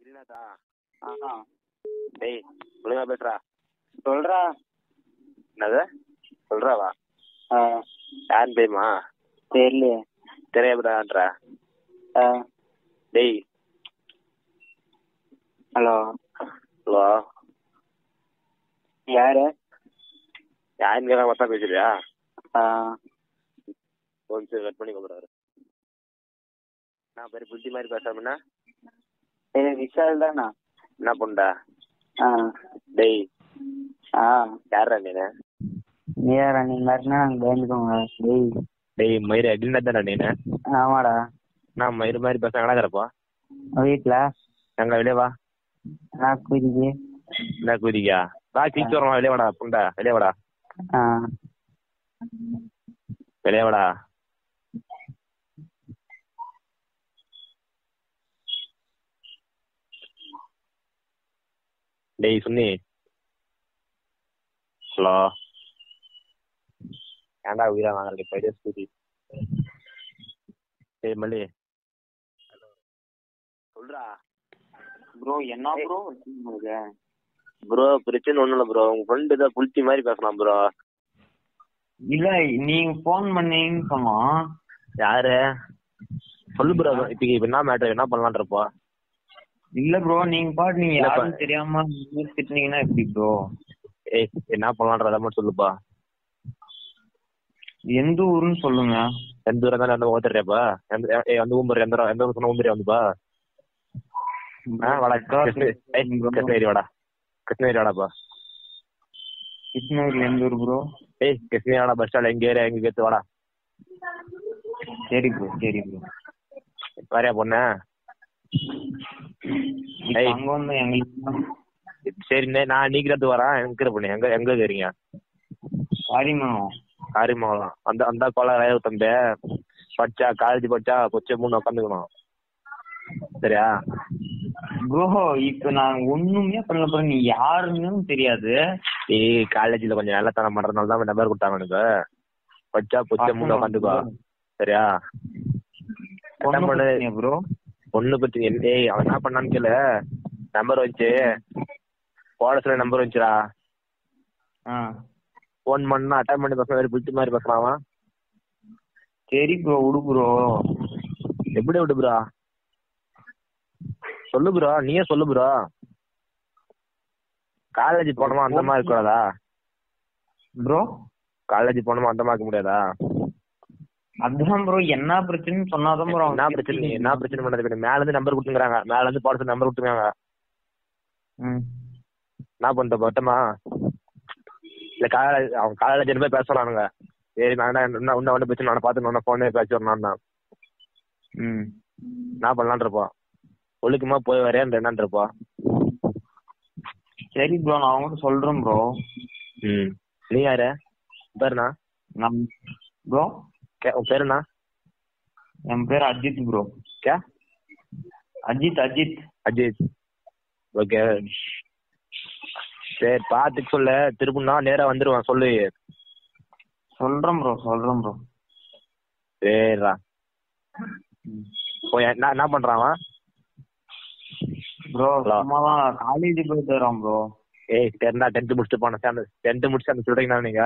ஸ்ரீநாதா ஆ டேய் ஒழுங்கா பேசுறா சொல்றா என்னது சொல்றாவா ஆ யாருன்னு தெரியுமா தெரியலையே தெரியாதுடான்ற ஆ டேய் ஹலோ ஹலோ யாரு யாருன்னு கேட்க மொத்தம் பேசுறியா ஆ கொஞ்சம் கட் பண்ணி கூப்பிடுறாரு நான் பெரிய புத்தி மாதிரி பேசாமன்னா சரி விஷால் தானா என்ன பண்ணுடா ஆ டேய் ஆ யாரா நீனு நீயாரா நீ மாதிரினா நாங்கள் பயந்துக்கோங்க டேய் டேய் மயிறு அடினா தானே நீனு ஆமாடா நான் மயிறு மாதிரி பேச கிடக்குறப்போ வீட்டில் எங்க வெளியே வா நான் குதிக்கு என்ன குதிக்கா வா கிழிச்சு வரமா வெளியே வாடா புண்டா வெளியே வாடா ஆ வெளியே வாடா டேய் சுன்னி ஹலோ ஏன்டா உயிரா வாங்குறீங்க போயிட்டே ஸ்கூட்டி டேய் மல்லி சொல்றா ப்ரோ என்ன ப்ரோ உங்களுக்கு ப்ரோ பிரச்சனை ஒண்ணும் இல்ல ப்ரோ உங்க ஃப்ரெண்டு தான் புளிச்சி மாதிரி பேசலாம் ப்ரோ இல்ல நீங்க ஃபோன் பண்ணீங்கன்னு சொன்னோம் யாரு சொல்லு ப்ரோ இப்போ இப்போ என்ன மேட்டர் என்ன பண்ணலான் இருப்போ இல்ல ப்ரோ நீங்க பாட்டு நீங்க இல்லப்பா. யாரும் தெரியாம திட்டினீங்கன்னா எப்படி ப்ரோ ஏய் என்ன பண்ணலான்றத மட்டும் சொல்லுப்பா எந்த ஊருன்னு சொல்லுங்க எந்த தூரம் தான் வந்து ஓத்துறியாப்பா எந்த ஏய் வந்து ஊம்பர் எந்த எந்த ஊர் சொன்ன ஊம்பரி வந்துப்பா ஆ வாடா கிருஷ்ணகிரி ஏய் கிருஷ்ணகிரி வாடா கிருஷ்ணகிரி வாடாப்பா கிருஷ்ணகிரில எந்த ஊர் ப்ரோ ஏய் கிருஷ்ணகிரி வாடா பஸ் ஸ்டாண்ட் எங்க ஏரியா எங்க கேத்து வாடா சரி ப்ரோ சரி ப்ரோ வரையா பொண்ணு இப்ப ஏய். அங்க வந்து எங்களுக்கு சரி நே- நான் நீக்கிறதுக்கு வரேன் எங்க பொண்ணு எங்க எங்க இருக்கிறீங்க காரிமங்கலம் காரியமங்கலம் அந்த அந்த கொலை ரயில் தம்பி படிச்சா காலேஜ் படிச்சா கொச்சை மூணு உட்காந்துக்கணும் சரியா ப்ரோ இப்ப நான் ஒண்ணுமே பண்ணல ப்ரோ நீ யாருன்னு தெரியாது ஏய் காலேஜ்ல கொஞ்சம் நல்லத்தனம் பண்றதுனால தான் நம்பர் கொடுத்தாங்க எனக்கு படிச்சா பொச்சை மூணு உட்காந்துக்கோ சரியா பொண்ணு பண்ணு. பிரச்சனையா ப்ரோ ஒண்ணு பத்தி என்ன ஏய் அவன் என்ன பண்ணான்னு கேளு நம்பர் வந்துச்சு போட சொல்ல நம்பர் வந்துச்சுடா ஆ ஃபோன் பண்ணா அட்டன் பண்ணி பேசுற மாதிரி பிடிச்ச மாதிரி பேசுறான் அவன் சரி ப்ரோ விடு ப்ரோ எப்படி விடு ப்ரோ சொல்லு ப்ரோ நீயே சொல்லு ப்ரோ காலேஜ் போனோமா அந்த மாதிரி இருக்கக்கூடாதா ப்ரோ காலேஜ் போனோமா அந்த மாதிரி இருக்க முடியாதா அதான் ப்ரோ என்ன பிரச்சனைன்னு சொன்னாதான் ப்ரோ என்ன பிரச்சனை என்ன பிரச்சனை பண்ணது மேல இருந்து நம்பர் கொடுத்துங்கிறாங்க மேல இருந்து போட சொல்லி நம்பர் கொடுத்துருக்காங்க ம் என்ன பண்ற பட்டமா இல்ல காலேஜ் அவன் காலேஜ் போய் பேச சொன்னானுங்க சரி நான் இன்னும் இன்னும் ஒன்றும் பிரச்சனை நான் பார்த்து நான் ஃபோனே பேசி வரணும் தான் ம் என்ன பண்ணலான் இருப்போம் ஒழுக்கமா போய் வரேன் என்னன்னு இருப்போம் சரி ப்ரோ நான் அவங்ககிட்ட சொல்றேன் ப்ரோ ம் நீ யாரு பேருண்ணா நம் ப்ரோ கே உன் பேருண்ணா என் பேர் அஜித் ப்ரோ கே அஜித் அஜித் அஜித் ஓகே சரி பார்த்துட்டு சொல்லு திருப்பினா நேரா வந்துருவான் சொல்லு சொல்றேன் ப்ரோ சொல்றேன் ப்ரோ சரிடா போய் என்ன என்ன பண்றான் அவன் ப்ரோ Hello. சும்மாதான் காலேஜ் போயிட்டு வரோம் ப்ரோ ஏய் தெரிந்தா டென்த் முடிச்சுட்டு போன சேர்ந்து டென்த் முடிச்சு அந்த சொல்றீங்களா நீங்க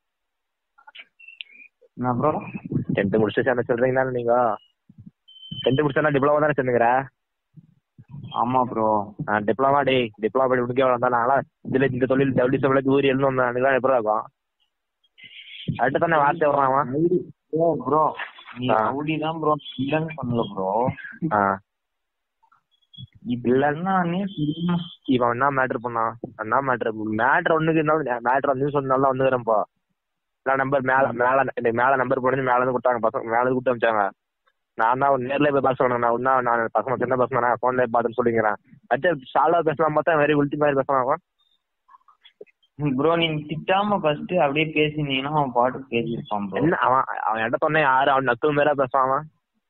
என்ன ப்ரோ டென்த் முடிச்சு சேர்ந்து சொல்றீங்களா நீங்க டென்த் முடிச்சா டிப்ளமா தானே சேர்ந்துக்கிற ஆமா ப்ரோ டிப்ளமா டேய் டிப்ளமா படி முடிக்க வந்தா நாங்களா இதுல இந்த தொழில் டபிள்யூ செவலுக்கு ஊர் எழுதணும் அன்னைக்கு எப்படி இருக்கும் அடுத்து தானே வார்த்தை வர்றான் அவன் ப்ரோ ப்ரோ நீ ஆ. ரவுடி தான் ப்ரோ இல்லைன்னு பண்ணல ப்ரோ ஆ இப்ப இல்லன்னா நீ சொல்லுங்க. இவன் என்ன மேட்ரு பண்ணான் என்ன மேட்ரு மேட்ரு ஒண்ணுக்கு இருந்தாலும் மேட்ரு வந்து சொன்னாலும் வந்துக்கிறேன்ப்பா நான் நம்பர் மேல மேல எனக்கு மேல நம்பர் போட்டு மேல இருந்து கொடுத்தாங்க பசங்க மேல இருந்து கொடுத்து அமிச்சாங்க நான் தான் நேர்ல போய் பேச வேணும் நான் இன்னும் நான் பசங்க சின்ன பசங்க நான் ஃபோன்ல பார்த்துன்னு சொல்லிக்கிறேன் அடுத்து சாலா பேசலாம் பார்த்தா வெறி உள்டி மாதிரி பேசலாம் அவன் ப்ரோ நீங்க திட்டாம ஃபர்ஸ்ட் அப்படியே பேசினீங்கன்னா அவன் பாட்டு பேசியிருப்பான் ப்ரோ என்ன அவன் அவன் என்கிட்ட சொன்ன யாரு அவன் நக்கல் மேல பேசுவான் அவன்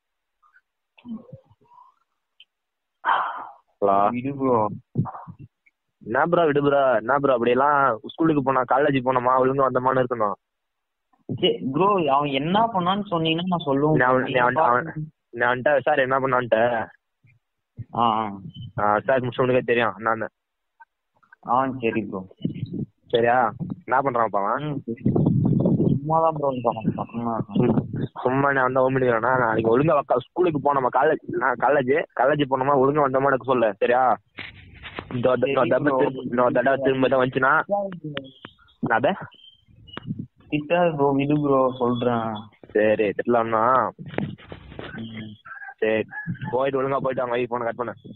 ஹலோ விடு ப்ரோ என்ன ப்ரோ விடு ப்ரோ என்ன ப்ரோ அப்படியெல்லாம் ஸ்கூலுக்கு போனா காலேஜ் போனோமா ஒழுங்கா வந்தோமான்னு இருக்கணும் ப்ரோ அவன் என்ன பண்ணான்னு சொன்னீங்கன்னா நான் சொல்லுவேன் நீ அவன்- நீ அவன்- அவன்- நான் வந்துட்டு சார் என்ன பண்ணான்ட்ட ஆ ஆ சார் முடிச்சு உனக்கே தெரியும் நான் ஆ சரி ப்ரோ சரியா என்ன பண்றான்ப்பா அவன் ம் சரி சும்மா தான் ப்ரோ இருக்கான் பக்கமா இருக்கான் சும்- சும்மா நான் வந்தா ஓமிடிக்கிறேன்னா நாளைக்கு ஒழுங்கா வக்கா ஸ்கூலுக்கு போனோமா காலேஜ் நான் காலேஜ் காலேஜ் போனோமா ஒழுங்கா வந்தோமா எனக்கு சொல்லு சரியா இந்த இந்த சரி தடவை bro. திரும்ப- இன்னொரு தடவை திரும்ப தான் வந்துச்சுன்னா அத திட்டாது ப்ரோ விடு ப்ரோ சொல்றேன் சரி திட்டலாம்னா ம். சரி போயிட்டு ஒழுங்கா போயிட்டு அவங்க போனை கட் பண்ணு